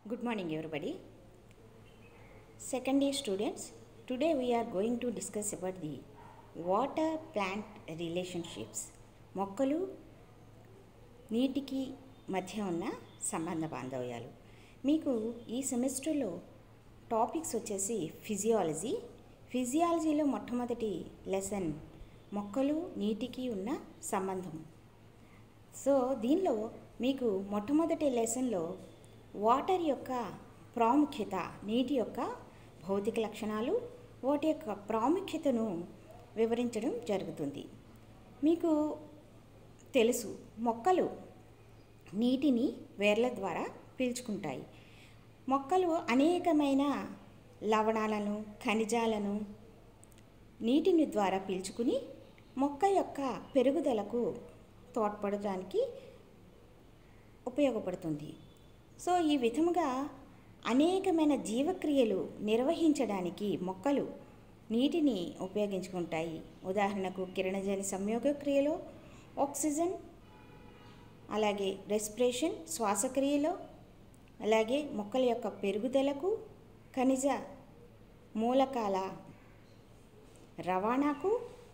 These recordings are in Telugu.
Good morning, everybody. Second year students, today we are going to discuss about the water plant relationships. మొక్కలు నీటికి మధ్య ఉన్న సంబంధ బాంధవ్యాలు మీకు ఈ సెమిస్టర్లో టాపిక్స్ వచ్చేసి ఫిజియాలజీ ఫిజియాలజీలో మొట్టమొదటి లెసన్ మొక్కలు నీటికి ఉన్న సంబంధం సో దీనిలో మీకు మొట్టమొదటి లెసన్లో వాటర్ యొక్క ప్రాముఖ్యత నీటి యొక్క భౌతిక లక్షణాలు వాటి యొక్క ప్రాముఖ్యతను వివరించడం జరుగుతుంది మీకు తెలుసు మొక్కలు నీటిని వేర్ల ద్వారా పీల్చుకుంటాయి మొక్కలు అనేకమైన లవణాలను ఖనిజాలను నీటిని ద్వారా పీల్చుకుని మొక్క యొక్క పెరుగుదలకు తోడ్పడటానికి ఉపయోగపడుతుంది సో ఈ విధముగా అనేకమైన జీవక్రియలు నిర్వహించడానికి మొక్కలు నీటిని ఉపయోగించుకుంటాయి ఉదాహరణకు కిరణజని సంయోగ క్రియలో ఆక్సిజన్ అలాగే రెస్పిరేషన్ శ్వాసక్రియలో అలాగే మొక్కల యొక్క పెరుగుదలకు ఖనిజ మూలకాల రవాణాకు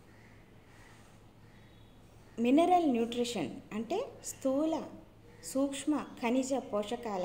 మినరల్ న్యూట్రిషన్ అంటే స్థూల సూక్ష్మ ఖనిజ పోషకాల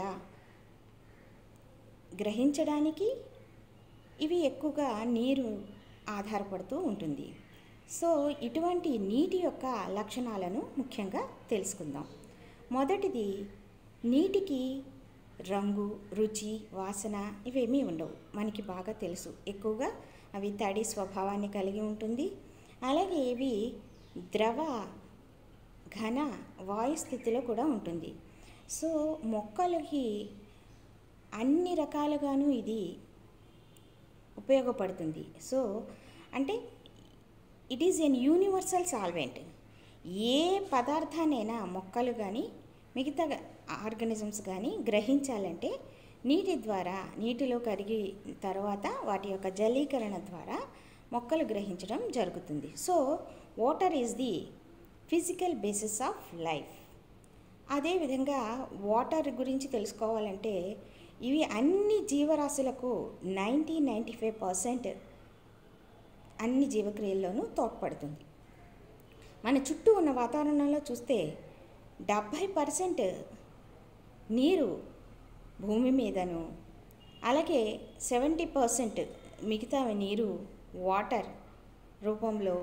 గ్రహించడానికి ఇవి ఎక్కువగా నీరు ఆధారపడుతూ ఉంటుంది సో ఇటువంటి నీటి యొక్క లక్షణాలను ముఖ్యంగా తెలుసుకుందాం మొదటిది నీటికి రంగు రుచి వాసన ఇవేమీ ఉండవు మనకి బాగా తెలుసు ఎక్కువగా అవి తడి స్వభావాన్ని కలిగి ఉంటుంది అలాగే ఇవి ద్రవ ఘన వాయు స్థితిలో కూడా ఉంటుంది సో మొక్కలకి అన్ని రకాలుగాను ఇది ఉపయోగపడుతుంది సో అంటే it is an universal solvent ఏ పదార్థాన్నైనా మొక్కలు కానీ మిగతా ఆర్గనిజమ్స్ కానీ గ్రహించాలంటే నీటి ద్వారా నీటిలో కరిగి తర్వాత వాటి యొక్క జలీకరణ ద్వారా మొక్కలు గ్రహించడం జరుగుతుంది so water is the physical basis of life అదేవిధంగా వాటర్ గురించి తెలుసుకోవాలంటే ఇవి అన్ని జీవరాశులకు నైంటీ నైంటీ ఫైవ్ పర్సెంట్ అన్ని జీవక్రియల్లోనూ తోడ్పడుతుంది మన చుట్టూ ఉన్న వాతావరణంలో చూస్తే డెబ్భై పర్సెంట్ నీరు భూమి మీదను అలాగే సెవెంటీ పర్సెంట్ మిగతా నీరు వాటర్ రూపంలో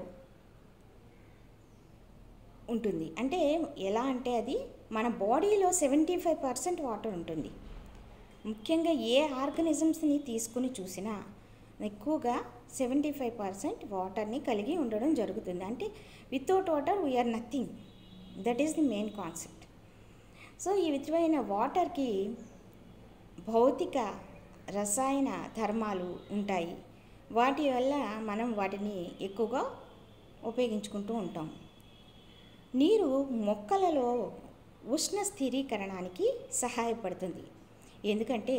ఉంటుంది అంటే ఎలా అంటే అది మన బాడీలో సెవెంటీ ఫైవ్ పర్సెంట్ వాటర్ ఉంటుంది ముఖ్యంగా ఏ ఆర్గనిజమ్స్ని తీసుకుని చూసినా ఎక్కువగా సెవెంటీ ఫైవ్ పర్సెంట్ వాటర్ని కలిగి ఉండడం జరుగుతుంది అంటే without water we are nothing that is the main concept so ఈ విధమైన వాటర్కి భౌతిక రసాయన ధర్మాలు ఉంటాయి వాటి వల్ల మనం వాటిని ఎక్కువగా ఉపయోగించుకుంటూ ఉంటాం నీరు మొక్కలలో ఉష్ణ స్థిరీకరణానికి సహాయపడుతుంది ఎందుకంటే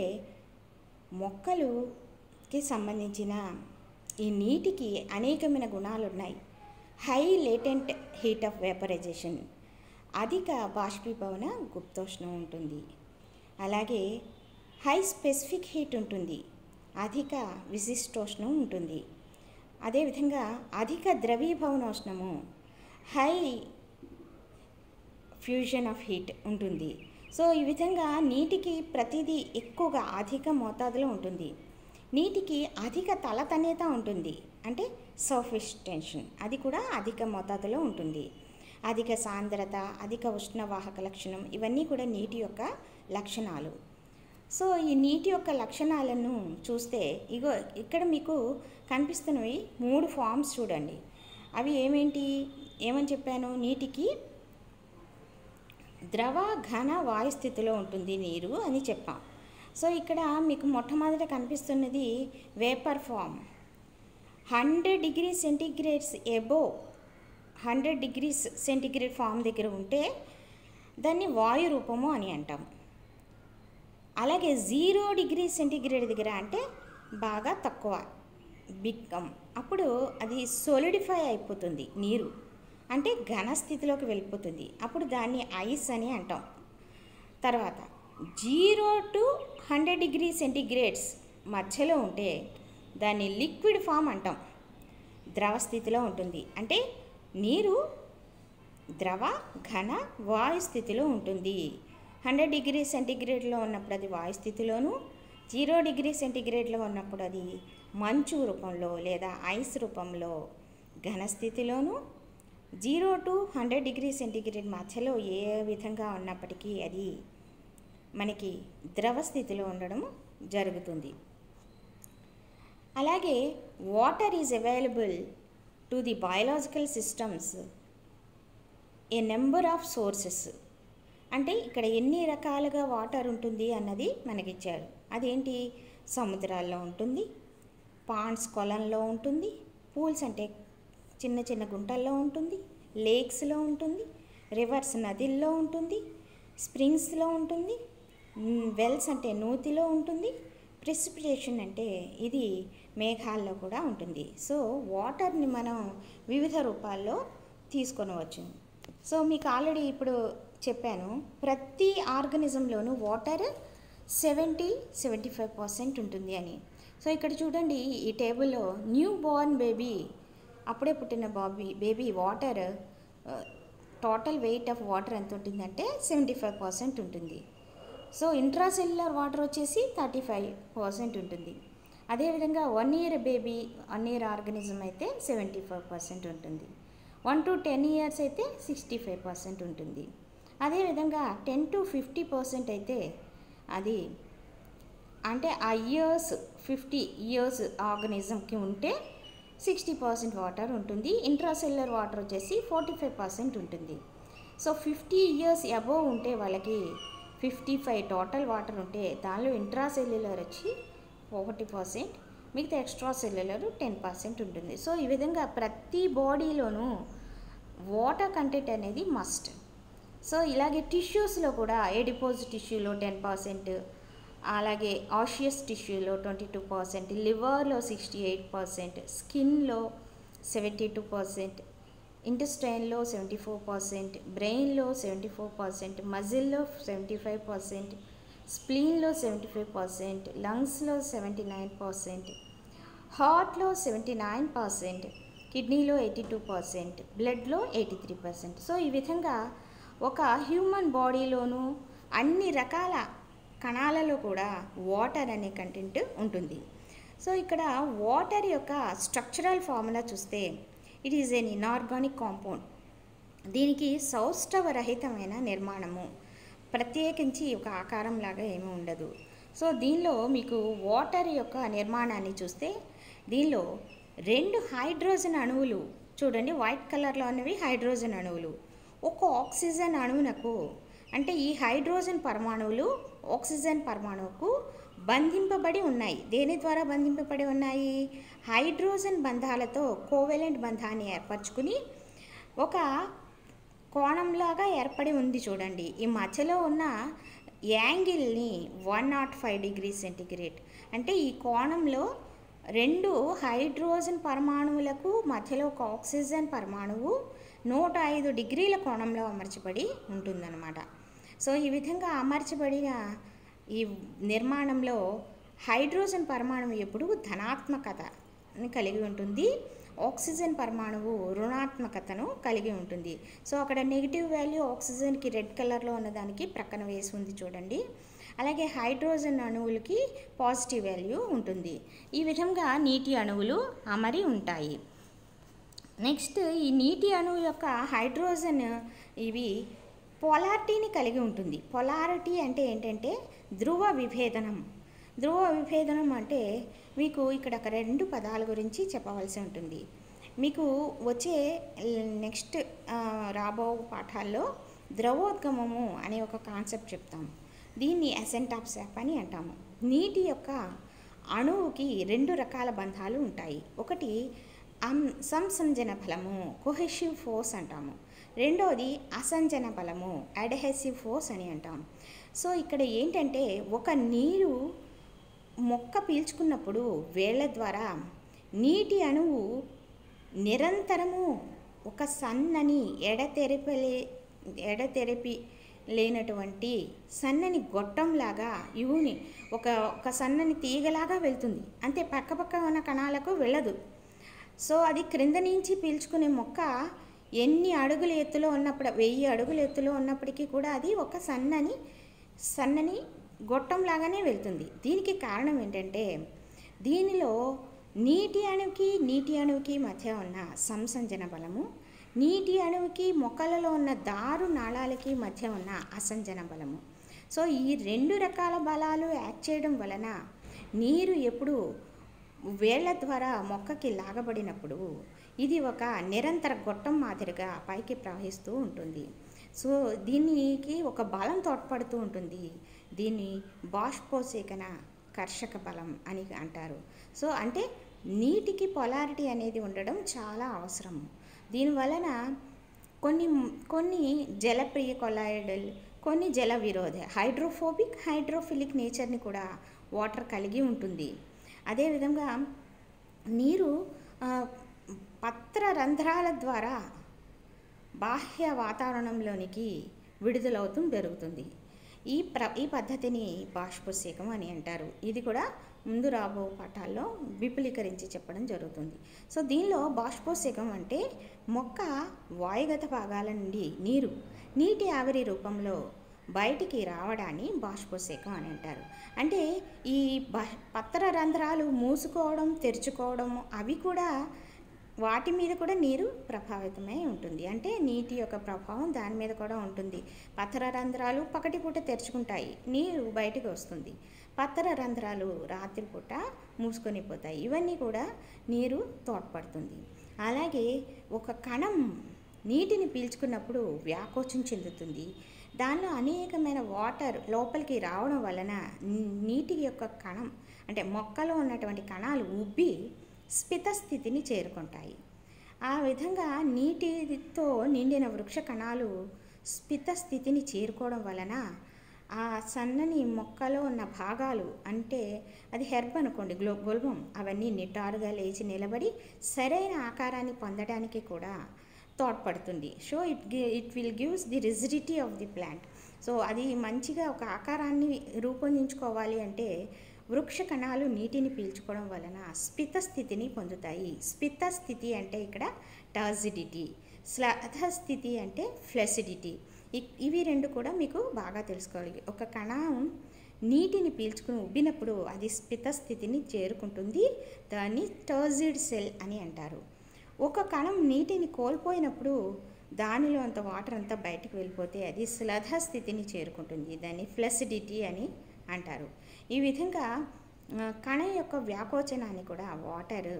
మొక్కలుకి సంబంధించిన ఈ నీటికి అనేకమైన గుణాలు ఉన్నాయి high latent heat of vaporisation అధిక బాష్పీభవన గుప్తోష్ణం ఉంటుంది అలాగే హై స్పెసిఫిక్ హీట్ ఉంటుంది అధిక విశిష్టోష్ణం ఉంటుంది అదేవిధంగా అధిక ద్రవీభవనోష్ణము హై ఫ్యూజన్ ఆఫ్ హీట్ ఉంటుంది సో ఈ విధంగా నీటికి ప్రతిదీ ఎక్కువగా అధిక మోతాదులో ఉంటుంది నీటికి అధిక తలతన్యత ఉంటుంది అంటే సర్ఫేస్ టెన్షన్ అది కూడా అధిక మోతాదులో ఉంటుంది అధిక సాంద్రత అధిక ఉష్ణవాహక లక్షణం ఇవన్నీ కూడా నీటి యొక్క లక్షణాలు సో ఈ నీటి యొక్క లక్షణాలను చూస్తే ఇగో ఇక్కడ మీకు కనిపిస్తున్నవి మూడు ఫామ్స్ చూడండి అవి ఏమేంటి ఏమని చెప్పాను నీటికి ద్రవ ఘన వాయు స్థితిలో ఉంటుంది నీరు అని చెప్పాం సో ఇక్కడ మీకు మొట్టమొదట కనిపిస్తున్నది vapour form hundred degree centigrades above hundred degrees centigrade form దగ్గర ఉంటే దాన్ని వాయు రూపము అని అంటాం అలాగే జీరో డిగ్రీ సెంటిగ్రేడ్ దగ్గర అంటే బాగా తక్కువ బిక్కం అప్పుడు అది సోలిడిఫై అయిపోతుంది నీరు అంటే ఘన స్థితిలోకి వెళ్ళిపోతుంది అప్పుడు దాన్ని ఐస్ అని అంటాం తర్వాత zero to hundred degree centigrades మధ్యలో ఉంటే దాన్ని లిక్విడ్ ఫామ్ అంటాం ద్రవ స్థితిలో ఉంటుంది అంటే నీరు ద్రవ ఘన వాయు స్థితిలో ఉంటుంది హండ్రెడ్ డిగ్రీ సెంటీగ్రేడ్లో ఉన్నప్పుడు అది వాయు స్థితిలోను జీరో డిగ్రీ సెంటీగ్రేడ్లో ఉన్నప్పుడు అది మంచు రూపంలో లేదా ఐస్ రూపంలో ఘన స్థితిలోను zero to hundred degree centigrade మధ్యలో ఏ విధంగా ఉన్నప్పటికీ అది మనకి ద్రవ స్థితిలో ఉండడం జరుగుతుంది అలాగే water is available to the biological systems a number of sources అంటే ఇక్కడ ఎన్ని రకాలుగా వాటర్ ఉంటుంది అన్నది మనకిచ్చారు అదేంటి సముద్రాల్లో ఉంటుంది పాండ్స్ కొలంలో ఉంటుంది పూల్స్ అంటే చిన్న చిన్న గుంటల్లో ఉంటుంది లేక్స్లో ఉంటుంది రివర్స్ నదిల్లో ఉంటుంది స్ప్రింగ్స్లో ఉంటుంది వెల్స్ అంటే నూతిలో ఉంటుంది ప్రెసిపిటేషన్ అంటే ఇది మేఘాల్లో కూడా ఉంటుంది సో వాటర్ని మనం వివిధ రూపాల్లో తీసుకొనవచ్చు సో మీకు ఆల్రెడీ ఇప్పుడు చెప్పాను ప్రతి ఆర్గనిజంలోనూ water seventy seventy five percent ఉంటుంది అని సో ఇక్కడ చూడండి ఈ టేబుల్లో న్యూ బోర్న్ బేబీ అప్పుడే పుట్టిన baby baby water total weight of water ఎంత ఉంటుందంటే సెవెంటీ ఫైవ్ పర్సెంట్ ఉంటుంది సో ఇంట్రాసెల్యులర్ వాటర్ వచ్చేసి థర్టీ ఫైవ్ పర్సెంట్ ఉంటుంది అదేవిధంగా one year baby one year organism అయితే సెవెంటీ ఫైవ్ పర్సెంట్ ఉంటుంది వన్ టు టెన్ ఇయర్స్ అయితే సిక్స్టీ ఫైవ్ పర్సెంట్ ఉంటుంది అదేవిధంగా టెన్ టు ఫిఫ్టీ పర్సెంట్ అయితే అది అంటే ఆ ఇయర్స్ ఫిఫ్టీ ఇయర్స్ ఆర్గనిజంకి ఉంటే సిక్స్టీ పర్సెంట్ వాటర్ ఉంటుంది ఇంట్రాసెల్యులర్ వాటర్ వచ్చేసి ఫార్టీ ఫైవ్ పర్సెంట్ ఉంటుంది సో ఫిఫ్టీ ఇయర్స్ అబోవ్ ఉంటే వాళ్ళకి ఫిఫ్టీ ఫైవ్ టోటల్ వాటర్ ఉంటే దానిలో ఇంట్రాసెల్యులర్ వచ్చి ఒకటి పర్సెంట్ మిగతా ఎక్స్ట్రా సెల్యులర్ టెన్ పర్సెంట్ ఉంటుంది సో ఈ విధంగా ప్రతి బాడీలోనూ వాటర్ కంటెంట్ అనేది మస్ట్ సో ఇలాగే టిష్యూస్లో కూడా ఎడిపోజ్ టిష్యూలో టెన్ పర్సెంట్ అలాగే ఆషియస్ టిష్యూలో ట్వంటీ టూ పర్సెంట్ లివర్లో సిక్స్టీ ఎయిట్ పర్సెంట్ స్కిన్లో సెవెంటీ టూ పర్సెంట్ ఇంటెస్టైన్లో సెవెంటీ ఫోర్ పర్సెంట్ బ్రెయిన్లో సెవెంటీ ఫోర్ పర్సెంట్ మజిల్లో సెవెంటీ ఫైవ్ పర్సెంట్ స్ప్లీన్లో సెవెంటీ ఫైవ్ పర్సెంట్ లంగ్స్లో సెవెంటీ నైన్ పర్సెంట్ హార్ట్లో సెవెంటీ నైన్ పర్సెంట్ కిడ్నీలో ఎయిటీ టూ పర్సెంట్ బ్లడ్లో ఎయిటీ త్రీ పర్సెంట్ సో ఈ విధంగా ఒక హ్యూమన్ బాడీలోనూ అన్ని రకాల కణాలలో కూడా వాటర్ అనే కంటెంట్ ఉంటుంది సో ఇక్కడ వాటర్ యొక్క స్ట్రక్చరల్ ఫార్ములా చూస్తే it is an inorganic compound దీనికి సౌష్ఠవరహితమైన నిర్మాణము ప్రత్యేకించి ఒక ఆకారం లాగా ఏమీ ఉండదు సో దీనిలో మీకు వాటర్ యొక్క నిర్మాణాన్ని చూస్తే దీనిలో రెండు హైడ్రోజన్ అణువులు చూడండి వైట్ కలర్లో ఉన్నవి హైడ్రోజన్ అణువులు ఒక ఆక్సిజన్ అణువునకు అంటే ఈ హైడ్రోజన్ పరమాణువులు ఆక్సిజన్ పరమాణువుకు బంధింపబడి ఉన్నాయి దేని ద్వారా బంధింపబడి ఉన్నాయి హైడ్రోజన్ బంధాలతో కోవెలెంట్ బంధాన్ని ఏర్పరచుకుని ఒక కోణంలాగా ఏర్పడి ఉంది చూడండి ఈ మధ్యలో ఉన్న యాంగిల్ని one nought five degree centigrade అంటే ఈ కోణంలో రెండు హైడ్రోజన్ పరమాణువులకు మధ్యలో ఒక ఆక్సిజన్ పరమాణువు నూట ఐదు డిగ్రీల కోణంలో అమర్చబడి ఉంటుందన్నమాట సో ఈ విధంగా అమర్చబడిన ఈ నిర్మాణంలో హైడ్రోజన్ పరమాణువు ఎప్పుడు ధనాత్మకతని కలిగి ఉంటుంది ఆక్సిజన్ పరమాణువు రుణాత్మకతను కలిగి ఉంటుంది సో అక్కడ నెగిటివ్ వాల్యూ ఆక్సిజన్కి రెడ్ కలర్లో ఉన్నదానికి ప్రక్కన వేసి ఉంది చూడండి అలాగే హైడ్రోజన్ అణువులకి పాజిటివ్ వాల్యూ ఉంటుంది ఈ విధంగా నీటి అణువులు అమరి ఉంటాయి నెక్స్ట్ ఈ నీటి అణువు యొక్క హైడ్రోజన్ ఇవి పొలారిటీని కలిగి ఉంటుంది పొలారిటీ అంటే ఏంటంటే ధ్రువ విభేదనం ధ్రువ విభేదనం అంటే మీకు ఇక్కడ ఒక రెండు పదాల గురించి చెప్పవలసి ఉంటుంది మీకు వచ్చే నెక్స్ట్ రాబో పాఠాల్లో ద్రవోద్గమము అనే ఒక కాన్సెప్ట్ చెప్తాము దీన్ని అసెంట్ ఆఫ్ శాప్ అని అంటాము నీటి యొక్క అణువుకి రెండు రకాల బంధాలు ఉంటాయి ఒకటి అం సంసంజన బలము కొహెసివ్ ఫోర్స్ అంటాము రెండోది అసంజన బలము అడ్హెసివ్ ఫోర్స్ అని అంటాం సో ఇక్కడ ఏంటంటే ఒక నీరు మొక్క పీల్చుకున్నప్పుడు వేళ్ల ద్వారా నీటి అణువు నిరంతరము ఒక సన్నని ఎడతెరపలే ఎడతెరపి లేనటువంటి సన్నని గొట్టంలాగా యూని ఒక ఒక సన్నని తీగలాగా వెళ్తుంది అంతే పక్కపక్క ఉన్న కణాలకు వెళ్ళదు సో అది క్రింద నుంచి పీల్చుకునే మొక్క ఎన్ని అడుగుల ఎత్తులో ఉన్నప్పుడు వెయ్యి అడుగుల ఎత్తులో ఉన్నప్పటికీ కూడా అది ఒక సన్నని సన్నని గొట్టంలాగానే వెళ్తుంది దీనికి కారణం ఏంటంటే దీనిలో నీటి అణువుకి నీటి అణువుకి మధ్య ఉన్న సంసంజన బలము నీటి అణువుకి మొక్కలలో ఉన్న దారు నాళాలకి మధ్య ఉన్న అసంజన బలము సో ఈ రెండు రకాల బలాలు యాక్ట్ చేయడం వలన నీరు ఎప్పుడు వేళ్ల ద్వారా మొక్కకి లాగబడినప్పుడు ఇది ఒక నిరంతర గొట్టం మాదిరిగా పైకి ప్రవహిస్తూ ఉంటుంది సో దీనికి ఒక బలం తోడ్పడుతూ ఉంటుంది దీన్ని బాష్పోసేకన కర్షక బలం అని అంటారు సో అంటే నీటికి పొలారిటీ అనేది ఉండడం చాలా అవసరం దీనివలన కొన్ని కొన్ని జలప్రియ కొలాయిడల్ కొన్ని జల విరోధ హైడ్రోఫోబిక్ హైడ్రోఫిలిక్ నేచర్ని కూడా వాటర్ కలిగి ఉంటుంది అదేవిధంగా నీరు ఆ, పత్ర రంధ్రాల ద్వారా బాహ్య వాతావరణంలోనికి విడుదలవుతూ పెరుగుతుంది ఈ ప్ర ఈ పద్ధతిని బాష్పసేకం అని అంటారు ఇది కూడా ముందు రాబో పాఠాల్లో విపులీకరించి చెప్పడం జరుగుతుంది సో దీనిలో బాష్పోసేకం అంటే మొక్క వాయుగత భాగాల నుండి నీరు నీటి ఆవిరి రూపంలో బయటికి రావడాన్ని బాష్పోసేకం అని అంటారు అంటే ఈ బ పత్ర రంధ్రాలు మూసుకోవడం తెరుచుకోవడం అవి కూడా వాటి మీద కూడా నీరు ప్రభావితమై ఉంటుంది అంటే నీటి యొక్క ప్రభావం దాని మీద కూడా ఉంటుంది పత్ర రంధ్రాలు పగటిపూట తెరుచుకుంటాయి నీరు బయటకు వస్తుంది పత్ర రంధ్రాలు రాత్రిపూట మూసుకొని పోతాయి ఇవన్నీ కూడా నీరు తోడ్పడుతుంది అలాగే ఒక కణం నీటిని పీల్చుకున్నప్పుడు వ్యాకోచం చెందుతుంది దానిలో అనేకమైన వాటర్ లోపలికి రావడం వలన నీటి యొక్క కణం అంటే మొక్కలో ఉన్నటువంటి కణాలు ఉబ్బి స్ఫిత స్థితిని చేరుకుంటాయి ఆ విధంగా నీటితో నిండిన వృక్ష కణాలు స్ఫిత స్థితిని చేరుకోవడం వలన ఆ సన్నని మొక్కలో ఉన్న భాగాలు అంటే అది హెర్బ్ అనుకోండి గ్లో గొల్వం అవన్నీ నిటారుగా లేచి నిలబడి సరైన ఆకారాన్ని పొందడానికి కూడా తోడ్పడుతుంది so it it will gives the rigidity of the plant so అది మంచిగా ఒక ఆకారాన్ని రూపొందించుకోవాలి అంటే వృక్ష కణాలు నీటిని పీల్చుకోవడం వలన స్పిత స్థితిని పొందుతాయి స్పిత స్థితి అంటే ఇక్కడ టర్జిడిటీ స్లథ స్థితి అంటే ఫ్లెసిడిటీ ఇ- ఇవి రెండు కూడా మీకు బాగా తెలుసుకోవాలి ఒక కణం నీటిని పీల్చుకుని ఉబ్బినప్పుడు అది స్పిత స్థితిని చేరుకుంటుంది దాన్ని టర్జిడ్ సెల్ అని అంటారు ఒక కణం నీటిని కోల్పోయినప్పుడు దానిలో అంత వాటర్ అంతా బయటికి వెళ్ళిపోతే అది స్లధ స్థితిని చేరుకుంటుంది దాన్ని ఫ్లెసిడిటీ అని అంటారు ఈ విధంగా ఆ, కణం యొక్క వ్యాకోచనాన్ని కూడా వాటర్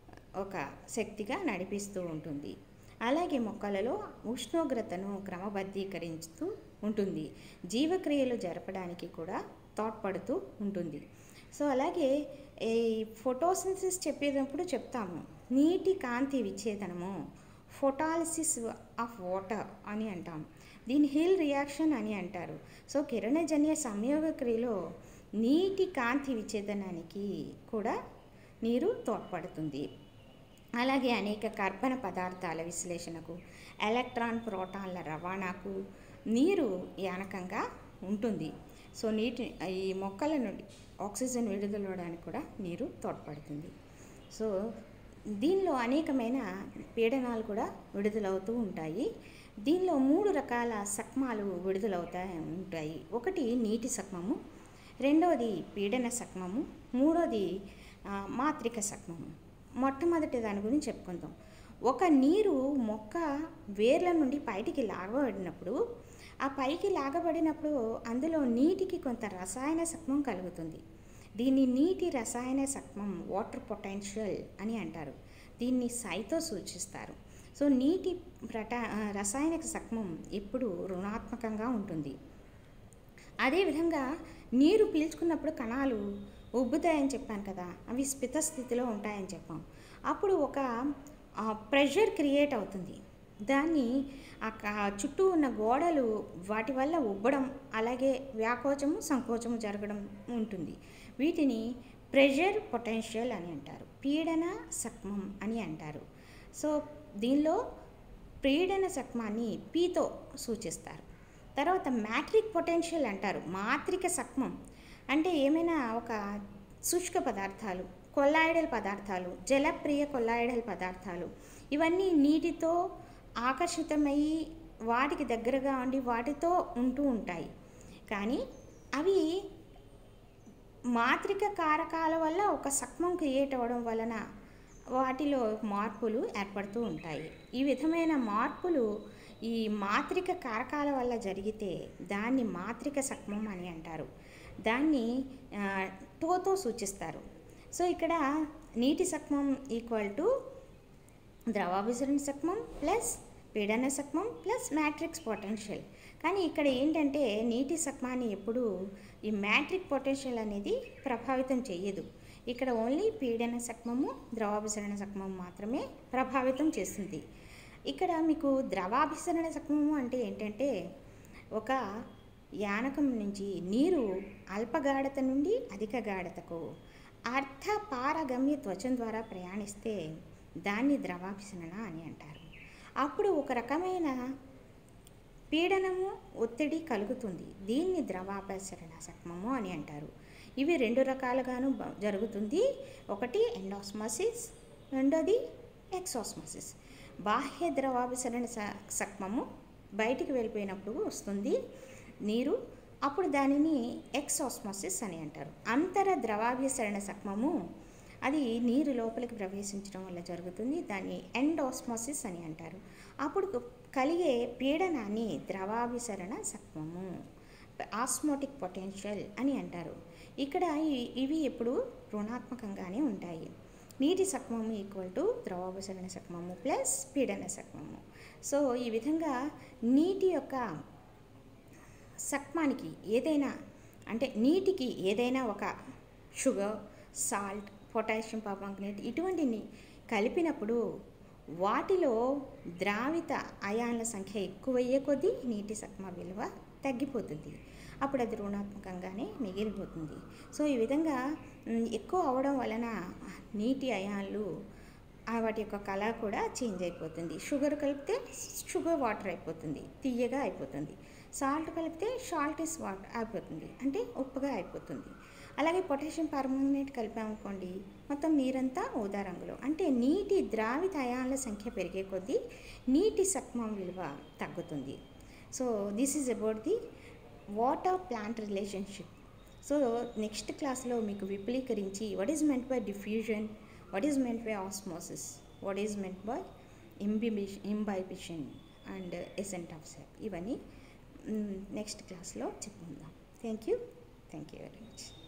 ఒక శక్తిగా నడిపిస్తూ ఉంటుంది అలాగే మొక్కలలో ఉష్ణోగ్రతను క్రమబద్ధీకరిస్తూ ఉంటుంది జీవక్రియలు జరపడానికి కూడా తోడ్పడుతూ ఉంటుంది సో అలాగే ఈ ఫోటోసింథసిస్ చెప్పేటప్పుడు చెప్తాము నీటి కాంతి విచ్ఛేదనము ఫోటాలిసిస్ ఆఫ్ వాటర్ అని అంటాం దీన్ని హిల్ రియాక్షన్ అని అంటారు సో కిరణజన్య సంయోగ క్రియలో నీటి కాంతి విచ్ఛేదనానికి కూడా నీరు తోడ్పడుతుంది అలాగే అనేక కర్బన పదార్థాల విశ్లేషణకు ఎలక్ట్రాన్ ప్రోటాన్ల రవాణాకు నీరు యానకంగా ఉంటుంది సో నీటి ఈ మొక్కల నుండి ఆక్సిజన్ విడుదలవడానికి కూడా నీరు తోడ్పడుతుంది సో దీనిలో అనేకమైన పీడనాలు కూడా విడుదలవుతూ ఉంటాయి దీనిలో మూడు రకాల సక్మాలు విడుదలవుతాయి ఉంటాయి ఒకటి నీటి సక్మము రెండవది పీడన సక్మము మూడోది ఆ, మాత్రిక సక్మము మొట్టమొదటి దాని గురించి చెప్పుకుందాం ఒక నీరు మొక్క వేర్ల నుండి బయటికి లాగబడినప్పుడు ఆ పైకి లాగబడినప్పుడు అందులో నీటికి కొంత రసాయన సక్మం కలుగుతుంది దీన్ని నీటి రసాయన సక్మం వాటర్ పొటెన్షియల్ అని అంటారు దీన్ని సైతో సూచిస్తారు సో నీటి ప్రట ఆ, రసాయనిక సక్మం ఎప్పుడు రుణాత్మకంగా ఉంటుంది అదేవిధంగా నీరు పీల్చుకున్నప్పుడు కణాలు ఉబ్బుతాయని చెప్పాను కదా అవి స్ఫిత స్థితిలో ఉంటాయని చెప్పాం అప్పుడు ఒక ప్రెషర్ క్రియేట్ అవుతుంది దాన్ని ఆ క- చుట్టూ ఉన్న గోడలు వాటి వల్ల ఉబ్బడం అలాగే వ్యాకోచము సంకోచము జరగడం ఉంటుంది వీటిని ప్రెషర్ పొటెన్షియల్ అని అంటారు పీడన సక్మం అని అంటారు సో దీనిలో పీడన సక్మాన్ని పీతో సూచిస్తారు తర్వాత మ్యాట్రిక్ పొటెన్షియల్ అంటారు మాత్రిక సక్మం అంటే ఏమైనా ఒక శుష్క పదార్థాలు కొల్లాయిడల్ పదార్థాలు జలప్రియ కొల్లాయిడల్ పదార్థాలు ఇవన్నీ నీటితో ఆకర్షితమయ్యి వాటికి దగ్గరగా ఉండి వాటితో ఉంటూ ఉంటాయి కానీ అవి మాత్రిక కారకాల వల్ల ఒక సక్మం క్రియేట్ అవ్వడం వలన వాటిలో మార్పులు ఏర్పడుతూ ఉంటాయి ఈ విధమైన మార్పులు ఈ మాత్రిక కారకాల వల్ల జరిగితే దాన్ని మాత్రిక సక్మం అని అంటారు దాన్ని ఆ, టోతో సూచిస్తారు సో ఇక్కడ నీటి సక్మం ఈక్వల్ టు ద్రవాభిసరణ సక్మం ప్లస్ పీడన సక్మం ప్లస్ మ్యాట్రిక్స్ పొటెన్షియల్ కానీ ఇక్కడ ఏంటంటే నీటి సక్మాన్ని ఎప్పుడు ఈ మ్యాట్రిక్ పొటెన్షియల్ అనేది ప్రభావితం చేయదు ఇక్కడ ఓన్లీ పీడన సక్మము ద్రవాభిసరణ సక్మం మాత్రమే ప్రభావితం చేస్తుంది ఇక్కడ మీకు ద్రవాభిసరణ సక్మము అంటే ఏంటంటే ఒక యానకం నుంచి నీరు అల్పగాఢత నుండి అధిక గాఢతకు అర్థ పారగమ్య త్వచం ద్వారా ప్రయాణిస్తే దాన్ని ద్రవాభిసరణ అని అంటారు అప్పుడు ఒక రకమైన పీడనము ఒత్తిడి కలుగుతుంది దీన్ని ద్రవాభిసరణ సక్మము అని అంటారు ఇవి రెండు రకాలుగాను బ- జరుగుతుంది ఒకటి ఎండాస్మాసిస్ రెండోది ఎక్సాస్మాసిస్ బాహ్య ద్రవాభిసరణ స- సక్మము బయటికి వెళ్ళిపోయినప్పుడు వస్తుంది నీరు అప్పుడు దానిని ఎక్సాస్మాసిస్ అని అంటారు అంతర ద్రవాభిసరణ సక్మము అది నీరు లోపలికి ప్రవేశించడం వల్ల జరుగుతుంది దాన్ని ఎండాస్మాసిస్ అని అంటారు అప్పుడు కలిగే పీడనాన్ని ద్రవాభిసరణ సక్మము ఆస్మోటిక్ పొటెన్షియల్ అని అంటారు ఇక్కడ ఈ- ఇవి ఎప్పుడు రుణాత్మకంగానే ఉంటాయి నీటి సక్మము ఈక్వల్ టు ద్రవాభిసరణ సక్మము ప్లస్ పీడన సక్మము సో ఈ విధంగా నీటి యొక్క సక్మానికి ఏదైనా అంటే నీటికి ఏదైనా ఒక షుగర్ సాల్ట్ పొటాషియం పర్మాంగనేట్ ఇటువంటిని కలిపినప్పుడు వాటిలో ద్రావిత అయాన్ల సంఖ్య ఎక్కువయ్యే కొద్దీ నీటి సక్మ విలువ తగ్గిపోతుంది అప్పుడు అది రుణాత్మకంగానే మిగిలిపోతుంది సో ఈ విధంగా మ్, ఎక్కువ అవడం వలన నీటి అయాన్లు ఆ వాటి యొక్క కలర్ కూడా చేంజ్ అయిపోతుంది షుగర్ కలిపితే షుగర్ వాటర్ అయిపోతుంది తీయగా అయిపోతుంది సాల్ట్ కలిపితే సాల్ట్ ఇస్ వాటర్ అయిపోతుంది అంటే ఉప్పుగా అయిపోతుంది అలాగే పొటాషియం పర్మాంగనేట్ కలిపామనుకోండి మొత్తం నీరంతా ఊదా రంగులో అంటే నీటి ద్రావిత అయాన్ల సంఖ్య పెరిగే కొద్దీ నీటి సక్మం విలువ తగ్గుతుంది so this is about the water plant relationship so next క్లాస్లో మీకు విపులీకరించి what is meant by diffusion what is meant by osmosis what is meant by imbibition imbibition and ascent of sap ఇవన్నీ నెక్స్ట్ క్లాస్లో చెప్పుకుందాం thank you thank you very much